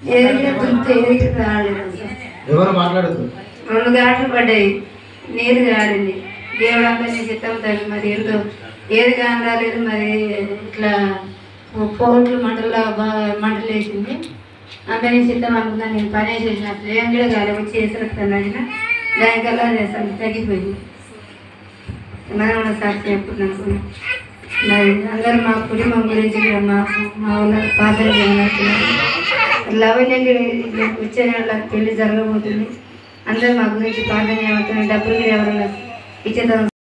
ఏదైనా దుంతే ఏది రాలేదు సార్ ఎవరు మాట్లాడద్దు రెండు గాట్లు పడ్డాయి నీరు గారింది దేవుడు అందరినీ చిత్తం తల్లి మరి ఏందో ఏది కాని రాలేదు మరి ఇట్లా పోట్లు మంటల్లో బాగా మంటలు వేసింది అందరినీ చిత్తం అనుకున్నా నేను పని చేసినప్పుడు ఏం కూడా కాలేదు వచ్చి వేసేస్తాను అడిగిన దానికల్లా చేస్తాను తగ్గిపోయింది మనం కూడా సాక్షి చెప్పుకున్నాను మరి అందరూ మా కుటుంబం గురించి కూడా మాకు మా ఊళ్ళో పాత్రలు లవణ్యంగా వచ్చే నెల పెళ్లి జరగబోతుంది అందరూ మా గురించి ప్రార్థన చేయబోతున్నారు డబ్బులు కూడా ఎవరైనా ఇచ్చేద్దాం